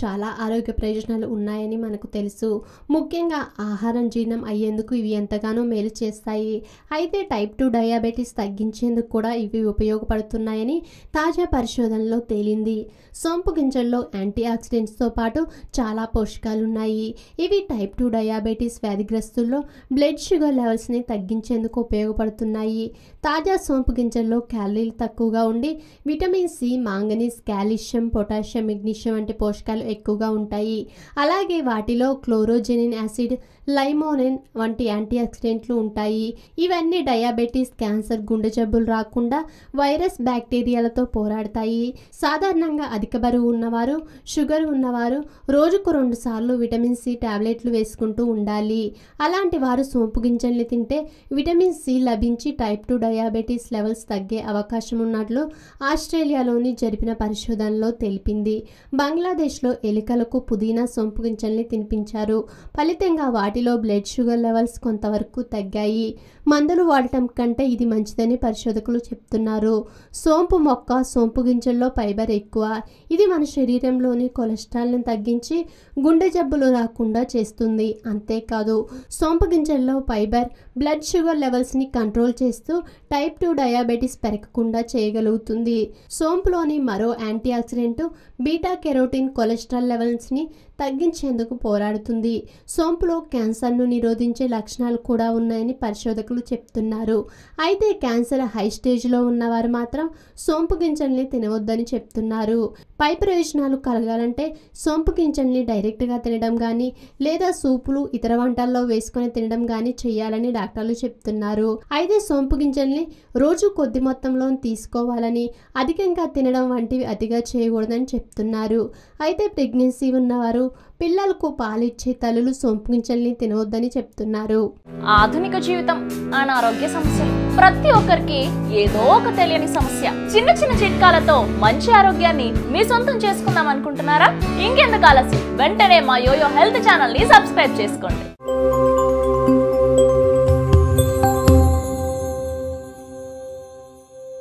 చాలా ఆరోగ్య ప్రయోజనాలు ఉన్నాయని మనకు తెలుసు ముఖ్యంగా ఆహారం జీర్ణం అయ్యేందుకు ఇవి ఎంతగానో మేలు చేస్తాయి అయితే టైప్ టూ డయాబెటీస్ తగ్గించేందుకు కూడా ఇవి ఉపయోగపడుతున్నాయని తాజా పరిశోధనలో తేలింది సోంపు గింజల్లో యాంటీ ఆక్సిడెంట్స్తో పాటు చాలా పోషకాలు ఉన్నాయి ఇవి టైప్ టూ డయాబెటీస్ వ్యాధిగ్రస్తుల్లో బ్లడ్ షుగర్ లెవెల్స్ని తగ్గించేందుకు ఉపయోగపడుతున్నాయి తాజా సోంపు గింజల్లో క్యాలరీలు తక్కువగా ఉండి vitamin C manganese calcium potassium magnesium వంటి పోషకాలు ఎక్కువగా ఉంటాయి అలాగే వాటిలో క్లోరోజెనిన్ యాసిడ్ లైమోనిన్ వంటి యాంటీ ఆక్సిడెంట్లు ఉంటాయి ఇవన్నీ డయాబెటీస్ క్యాన్సర్ గుండె జబ్బులు రాకుండా వైరస్ బ్యాక్టీరియాలతో పోరాడతాయి సాధారణంగా అధిక బరువు ఉన్నవారు షుగర్ ఉన్నవారు రోజుకు రెండు సార్లు విటమిన్ సి టాబ్లెట్లు వేసుకుంటూ ఉండాలి అలాంటి వారు సోంపు గింజల్ని తింటే విటమిన్ సి లభించి టైప్ టూ డయాబెటీస్ లెవెల్స్ తగ్గే అవకాశం ఉన్నట్లు ఆస్ట్రేలియాలోని జరిపిన పరిశోధనలో తెలిపింది బంగ్లాదేశ్లో ఎలుకలకు పుదీనా సోంపు గింజల్ని తినిపించారు ఫలితంగా వాటిలో బ్లడ్ షుగర్ లెవెల్స్ కొంతవరకు తగ్గాయి మందులు వాడటం కంటే ఇది మంచిదని పరిశోధకులు చెప్తున్నారు సోంపు మొక్క సోంపు గింజల్లో ఫైబర్ ఎక్కువ ఇది మన శరీరంలోని కొలెస్ట్రాల్ని తగ్గించి గుండె జబ్బులు రాకుండా చేస్తుంది అంతేకాదు సోంపు గింజల్లో ఫైబర్ బ్లడ్ షుగర్ లెవెల్స్ని కంట్రోల్ చేస్తూ టైప్ టూ డయాబెటీస్ పెరగకుండా చేయగలుగుతుంది సోంపులోని మరో antioxidant beta carotene cholesterol లెవెల్స్ని తగ్గించేందుకు పోరాడుతుంది సోంపులో క్యాన్సర్ను నిరోధించే లక్షణాలు కూడా ఉన్నాయని పరిశోధకులు చెప్తున్నారు అయితే క్యాన్సర్ హై స్టేజ్లో ఉన్నవారు మాత్రం సోంపు గింజల్ని తినవద్దని చెప్తున్నారు పై ప్రయోజనాలు కలగాలంటే సోంపు గింజల్ని డైరెక్ట్గా తినడం కానీ లేదా సూపులు ఇతర వంటల్లో వేసుకొని తినడం కానీ చేయాలని డాక్టర్లు చెప్తున్నారు అయితే సోంపు గింజల్ని రోజు కొద్ది మొత్తంలో తీసుకోవాలని అధికంగా తినడం వంటివి అతిగా చేయకూడదని చెప్తున్నారు అయితే ప్రెగ్నెన్సీ ఉన్నవారు పిల్లలకు పాలిచ్చే తల్లులు సోంపు గింజల్ని తినవద్దని చెప్తున్నారు ఆధునిక జీవితం అనారోగ్య సమస్యలు ప్రతి ఒక్కరికి ఏదో ఒక తెలియని సమస్య చిన్న చిన్న చిట్కాలతో మంచి ఆరోగ్యాన్ని మీ సొంతం చేసుకుందాం అనుకుంటున్నారా ఇంకెందుకు ఆలస్యం వెంటనే మా యోయో హెల్త్ ఛానల్ ని సబ్స్క్రైబ్ చేసుకోండి